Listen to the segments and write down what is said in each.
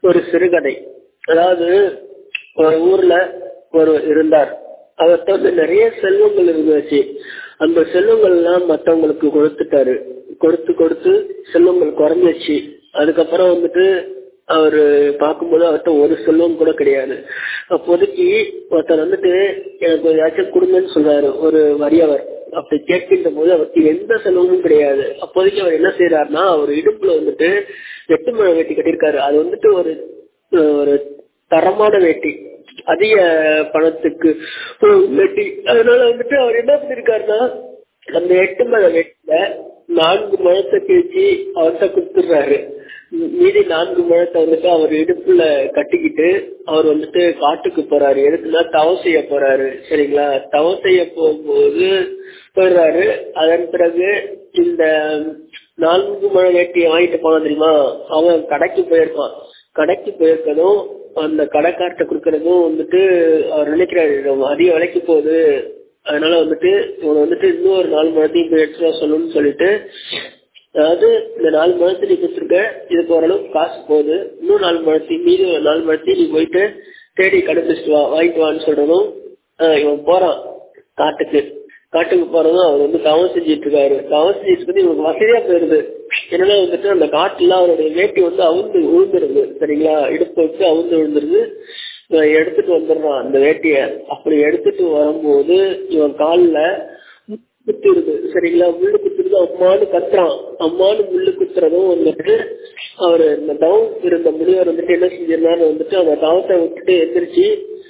ஒரு சிறுகதை அதாவது ஒரு ஊர்ல ஒரு இருந்தார் அவர்கிட்ட வந்து நிறைய செல்வங்கள் இருந்துச்சு அந்த செல்வங்கள் எல்லாம் மத்தவங்களுக்கு கொடுத்துட்டாரு கொடுத்து கொடுத்து செல்வங்கள் குறைஞ்சிச்சு அதுக்கப்புறம் வந்துட்டு அவரு பார்க்கும்போது அவர்கிட்ட ஒரு செல்வம் கூட கிடையாது அப்போதைக்கு ஒருத்தர் வந்துட்டு எனக்கு ஏதாச்சும் கொடுங்கன்னு சொல்றாரு ஒரு வறியவர் அப்படி கேட்கின்ற போது அவருக்கு எந்த செலவும் கிடையாது அப்போதைக்கு அவர் என்ன செய்யறாருன்னா அவர் இடுப்புல வந்துட்டு எட்டு மழை வேட்டி கட்டியிருக்காரு அது வந்துட்டு ஒரு ஒரு தரமான வேட்டி அதிக பணத்துக்கு வேட்டி அதனால வந்துட்டு அவர் என்ன பண்ணிருக்காருன்னா அந்த எட்டு மழை வேட்டியில நான்கு மழத்தை கிழிச்சு அவர்கிட்ட கொடுத்துடுறாரு மீதி நான்கு முழத்தை வந்துட்டு அவர் இடுப்புல கட்டிக்கிட்டு அவர் வந்துட்டு காட்டுக்கு போறாரு எதுக்குன்னா தவம் செய்ய போறாரு சரிங்களா தவம் செய்ய போகும்போது போயிடுறாரு அதன் பிறகு இந்த நான்கு முழ வேட்டியை வாங்கிட்டு போனான் தெரியுமா அவன் கடைக்கு போயிருப்பான் கடைக்கு போயிருக்கதும் அந்த கடைக்கார்ட்ட கொடுக்கறதும் வந்துட்டு அவர் நினைக்கிறாரு அதிக விலைக்கு போகுது அதனால வந்துட்டு இவனை வந்துட்டு இன்னும் ஒரு நாலு மணத்தையும் போய் எடுத்துட்டு சொல்லணும்னு சொல்லிட்டு அதாவது இந்த நாலு மணத்து நீ கொடுத்துருக்க இதுக்கு ஓரளவுக்கு காசு போகுது இன்னும் நாலு மணத்தி மீதி ஒரு நாலு மணத்தி நீ போயிட்டு தேடி கண்டுபிடிச்சிட்டு வா வாங்கிட்டு வான்னு சொல்றதும் இவன் போறான் காட்டுக்கு காட்டுக்கு போறதும் அவர் வந்து தவம் செஞ்சிட்டு இருக்காரு தவம் செஞ்சிட்டு இருக்கிறது இவனுக்கு வசதியா போயிருது என்னன்னா வந்துட்டு அந்த காட்டுல அவருடைய வேட்டி வந்து அவுந்து விழுந்துருது சரிங்களா இடுப்பு வச்சு அவுந்து விழுந்துருது எடுத்துட்டு வந்துடுறான் அந்த வேட்டிய அப்படி எடுத்துட்டு வரும்போது இவன் காலில் குத்துருது சரிங்களா முள்ளு குத்துறது அம்மானு கத்துறான் அம்மானு முள்ளு குத்துறதும் வந்துட்டு அவர் இந்த தவம் இருந்த முனிவர் வந்துட்டு என்ன செஞ்சிருந்தாரு வந்துட்டு அந்த தவத்தை விட்டுட்டு எந்திரிச்சு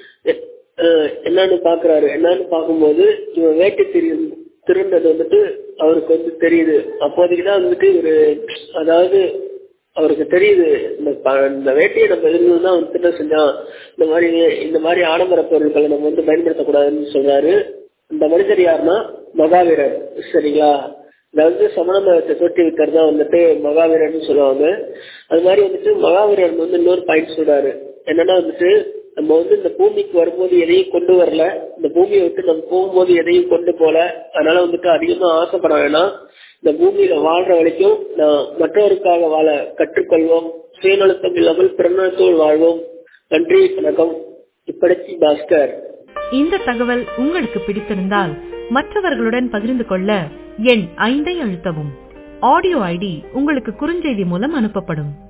என்னன்னு பாக்குறாரு என்னன்னு பார்க்கும்போது இவன் வேட்டை தெரியும் திருண்டது வந்துட்டு அவருக்கு வந்து தெரியுது அப்போதைக்குதான் வந்துட்டு ஒரு அதாவது அவருக்கு தெரியுது இந்த இந்த வேட்டையை நம்ம இருந்ததுதான் அவன் திட்டம் செஞ்சான் இந்த மாதிரி இந்த மாதிரி ஆடம்பர பொருட்களை நம்ம வந்து பயன்படுத்தக்கூடாதுன்னு சொல்றாரு இந்த மனிதர் யாருன்னா மகாவீரர் சரிங்களா அதாவது சமண மதத்தை தோட்டி வைக்கிறது தான் வந்துட்டு மகாவீரர்னு சொல்லுவாங்க அது மாதிரி வந்துட்டு மகாவீரர் வந்து இன்னொரு பாயிண்ட் சொல்றாரு என்னன்னா வந்துட்டு நம்ம வந்து இந்த பூமிக்கு வரும்போது எதையும் கொண்டு வரல இந்த பூமியை விட்டு நம்ம போகும்போது எதையும் கொண்டு போல அதனால வந்துட்டு அதிகமா ஆசைப்பட வேணாம் இந்த பூமியில வாழ்ற வரைக்கும் நான் மற்றவருக்காக வாழ கற்றுக்கொள்வோம் சுயநலத்தம் இல்லாமல் பிறநலத்தோடு வாழ்வோம் நன்றி வணக்கம் இப்படிக்கு பாஸ்கர் இந்த தகவல் உங்களுக்கு பிடித்திருந்தால் மற்றவர்களுடன் பகிர்ந்து கொள்ள எண் ஐந்தை அழுத்தவும் ஆடியோ ஐடி உங்களுக்கு குறுஞ்செய்தி மூலம் அனுப்பப்படும்